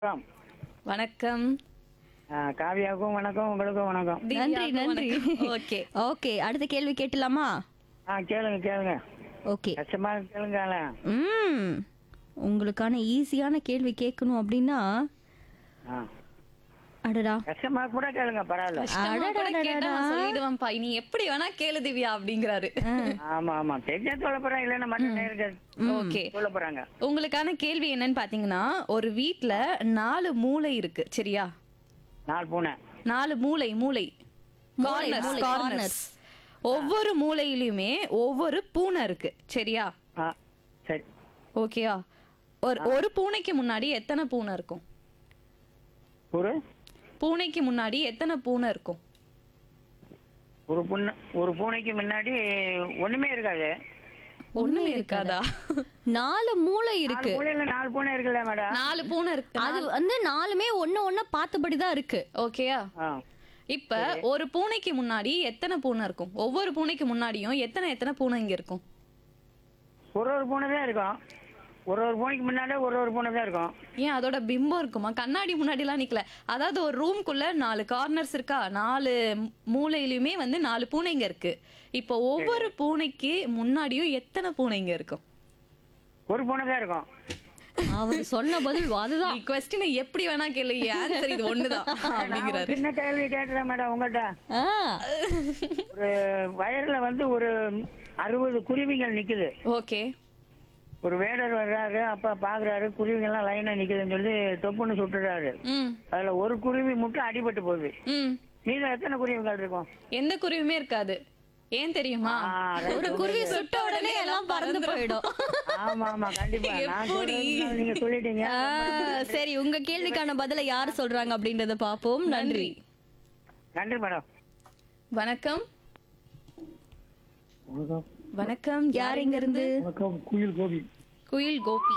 வணக்கம் வணக்கம் ஆ, காவியாவுக்கும் வணக்கம் உங்களுக்கும் வணக்கம் நன்றி நன்றி ஓகே ஓகே அடுத்த கேள்வி கேட்டலாமா ஆ கேளுங்க கேளுங்க ஓகே கஷ்டமா கேளுங்க ம் உங்களுக்கான ஈஸியான கேள்வி கேட்கணும் அப்படின்னா ஆ அடடா கஷ்டமா கூட கேளுங்க பரவாயில்ல கஷ்டமா கூட கேட்டா நான் சொல்லிடுவேன்ப்பா நீ எப்படி வேணா கேளு திவ்யா அப்படிங்கிறாரு ஆமா ஆமா தெரிஞ்சா சொல்ல போறேன் இல்லைன்னா மட்டும் நேருக்கு ஓகே சொல்ல போறாங்க உங்களுக்கான கேள்வி என்னன்னு பாத்தீங்கன்னா ஒரு வீட்ல நாலு மூளை இருக்கு சரியா நாலு பூனை நாலு மூளை மூளை மூளை, Corners, மூளை, corners. corners. ஒவ்வொரு மூலையிலுமே ஒவ்வொரு பூனை இருக்கு சரியா ஆ சரி ஓகேயா ஒரு ஒரு பூனைக்கு முன்னாடி எத்தனை பூனை இருக்கும் ஒரு பூனைக்கு முன்னாடி எத்தனை பூனை இருக்கும் ஒரு பூனை ஒரு பூனைக்கு முன்னாடி ஒண்ணுமே இருக்காது ஒண்ணுமே இருக்காதா நாலு மூளை நாலு இருக்கு பூனையில நாலு பூனை இருக்குல்ல மேடம் நாலு பூனை இருக்கு அது வந்து நாலுமே ஒண்ணு ஒண்ணு பார்த்தபடி தான் இருக்கு ஓகேயா ஆ இப்ப ஒரு பூனைக்கு முன்னாடி எத்தனை பூனை இருக்கும் ஒவ்வொரு பூனைக்கு முன்னாடியும் எத்தனை எத்தனை பூனை இங்க இருக்கும் ஒரு ஒரு பூனை தான் இருக்கும் ஒரு ஒரு பூனைக்கு முன்னாடியே ஒரு ஒரு பூனை தான் இருக்கும் ஏன் அதோட பிம்பம் இருக்குமா கண்ணாடி முன்னாடி எல்லாம் நிக்கல அதாவது ஒரு ரூம்குள்ள நாலு கார்னர்ஸ் இருக்கா நாலு மூலையிலுமே வந்து நாலு பூனைங்க இருக்கு இப்போ ஒவ்வொரு பூனைக்கு முன்னாடியும் எத்தனை பூனைங்க இருக்கும் ஒரு பூனை தான் இருக்கும் அவர் சொன்ன பதில் அதுதான் நீ கொஸ்டினை எப்படி வேணா கேளு ஆன்சர் இது ஒண்ணுதான் நான் ஒரு அப்படிங்கிறாரு சின்ன கேள்வி கேட்டுறேன் மேடம் உங்கள்கிட்ட ஆ, ஒரு வயல்ல வந்து ஒரு அறுபது குருவிகள் நிக்குது ஓகே ஒரு வேடர் வர்றாரு அப்ப பாக்குறாரு குருவிகள்லாம் லைனா நிக்குதுன்னு சொல்லி தொப்புன்னு சுட்டுறாரு ம் அதுல ஒரு குருவி மட்டும் அடிபட்டு போகுது ம் மீதம் எத்தனை குருவிகள் இருக்கும் எந்த குருவியுமே இருக்காது ஏன் தெரியுமா ஆ, right. ஒரு குருவி சுட்ட உடனே எல்லாம் பறந்து போயிடும் ஆமா ஆமா கண்டிப்பா நான் எப்படி? சொல்றதுனால நீங்க சொல்லிட்டீங்க ஆ, சரி உங்க கேள்விக்கான பதிலை யார் சொல்றாங்க அப்படின்றத பாப்போம் நன்றி நன்றி மேடம் வணக்கம் வணக்கம் வணக்கம் யார் இங்க இருந்து வணக்கம் குயில் கோபி குயில் கோபி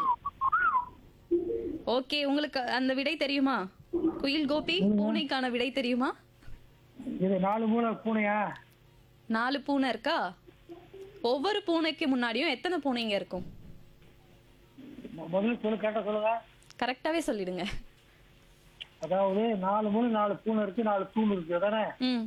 ஓகே உங்களுக்கு அந்த விடை தெரியுமா குயில் கோபி பூனைக்கான விடை தெரியுமா இது நாலு மூளை பூனையா நாலு பூனை இருக்கா ஒவ்வொரு பூனைக்கு முன்னாடியும் எத்தனை பூனைங்க இருக்கும் மொ- முதல்ல சொல்லு கேட்ட சொல்லுங்க கரெக்டாவே சொல்லிடுங்க அதாவது நாலு மூணு நாலு பூனை இருக்கு நாலு தூண் இருக்கு அதானே ம்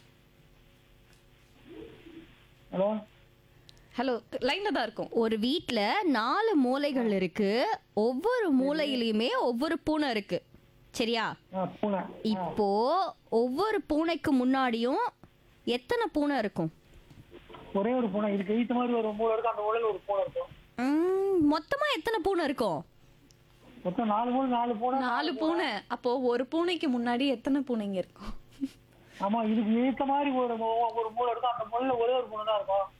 ஹலோ ஹலோ லைன்ல தான் இருக்கும் ஒரு வீட்ல நாலு மூலைகள் இருக்கு ஒவ்வொரு மூலையிலயுமே ஒவ்வொரு பூனை இருக்கு சரியா ஆ பூனை இப்போ ஒவ்வொரு பூனைக்கு முன்னாடியும் எத்தனை பூனை இருக்கும் ஒரே ஒரு பூனை இதுக்கு ஈத்த மாதிரி ஒரு மூளை இருக்கு அந்த மூலையில ஒரு பூனை இருக்கும் ம், மொத்தமா எத்தனை பூனை இருக்கும் மொத்தம் நாலு மூணு நாலு பூனை நாலு பூனை அப்போ ஒரு பூனைக்கு முன்னாடி எத்தனை பூனைங்க இருக்கும் ஆமா இதுக்கு ஈத்த மாதிரி ஒரு மூ- ஒரு மூளை இருக்கும் அந்த மூலையில ஒரே ஒரு பூனை தான் இருக்கும்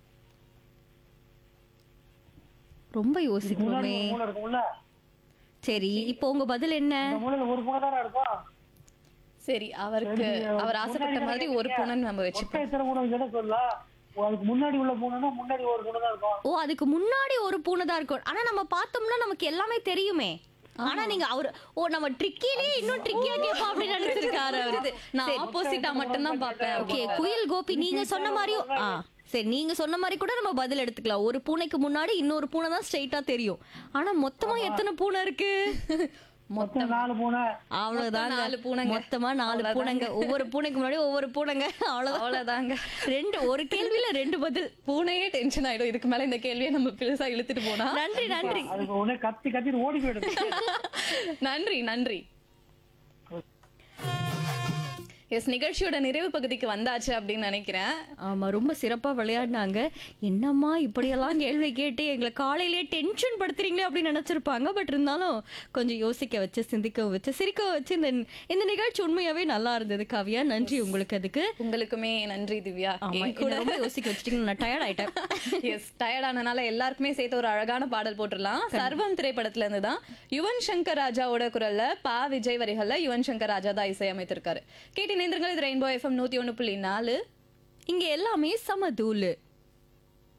ரொம்ப முன்னாடி யோசிக்கணுமே ஒரு மூளை இருக்கும்ல சரி இப்போ உங்க பதில் என்ன அந்த மூலையில ஒரு பூனை தானே இருக்கும் சரி அவருக்கு சரி, அவர் ஆசைப்பட்ட முன்னாடி மாதிரி ஒரு பூனைன்னு நம்ம வச்சுப்போம் மொத்தம் எத்தனை பூனை எதை சொல்ல அதுக்கு முன்னாடி உள்ள பூனைனா முன்னாடி ஒரு பூனை தான் இருக்கும் ஓ அதுக்கு முன்னாடி ஒரு பூனை தான் இருக்கும் ஆனா நம்ம பார்த்தோம்னா நமக்கு எல்லாமே தெரியுமே ஆனா நீங்க அவரு ஓ நம்ம ட்ரிக்கிலே இன்னும் ட்ரிக்கியா கேட்போம் அப்படின்னு நினைச்சிருக்காரு அவரு நான் ஆப்போசிட்டா மட்டும்தான் பார்ப்பேன் ஓகே குயில் கோபி நீங்க சொன்ன மாதிரியும் ஆ சரி நீங்க சொன்ன மாதிரி கூட நம்ம பதில் எடுத்துக்கலாம் ஒரு பூனைக்கு முன்னாடி இன்னொரு பூனை தான் ஸ்ட்ரைட்டா தெரியும் ஆனா மொத்தமா எத்தனை பூனை இருக்கு மொத்தம் நாலு பூனை அவ்வளவுதான் நாலு பூனைங்க. மொத்தமா நாலு பூனைங்க ஒவ்வொரு பூனைக்கு முன்னாடி ஒவ்வொரு பூனைங்க அவ்வளவுதான் அவ்வளவுதாங்க ரெண்டு ஒரு கேள்வியில ரெண்டு பதில் பூனையே டென்ஷன் ஆயிடும் இதுக்கு மேல இந்த கேள்வியை நம்ம பெருசா இழுத்துட்டு போனா நன்றி நன்றி அதுக்கு உடனே கத்தி கத்திட்டு ஓடி போயிடுது நன்றி நன்றி எஸ் நிகழ்ச்சியோட நிறைவு பகுதிக்கு வந்தாச்சு அப்படின்னு நினைக்கிறேன் ஆமா ரொம்ப சிறப்பா விளையாடினாங்க என்னம்மா இப்படியெல்லாம் கேள்வி கேட்டு எங்களை காலையிலேயே டென்ஷன் படுத்துறீங்களே அப்படின்னு நினைச்சிருப்பாங்க பட் இருந்தாலும் கொஞ்சம் யோசிக்க வச்சு சிந்திக்க வச்சு சிரிக்க வச்சு இந்த இந்த நிகழ்ச்சி உண்மையாவே நல்லா இருந்தது காவியா நன்றி உங்களுக்கு அதுக்கு உங்களுக்குமே நன்றி திவ்யா ஆமா என் கூட என்னை ரொம்ப யோசிக்க வச்சுட்டீங்க நான் டயர்ட் ஆயிட்டேன் எஸ் டயர்டானனால எல்லாருக்குமே சேர்த்து ஒரு அழகான பாடல் போட்டுடலாம் சர்வம் திரைப்படத்துல இருந்து தான் யுவன் சங்கர் ராஜாவோட குரல்ல பா விஜய் வரிகள்ல யுவன் சங்கர் ராஜா தான் இசையமைத்திருக்காரு கேட்டு நேந்திரங்கள் இது ரெயின்போ எஃப்எம் நூத்தி ஒண்ணு புள்ளி நாலு இங்க எல்லாமே சம தூளு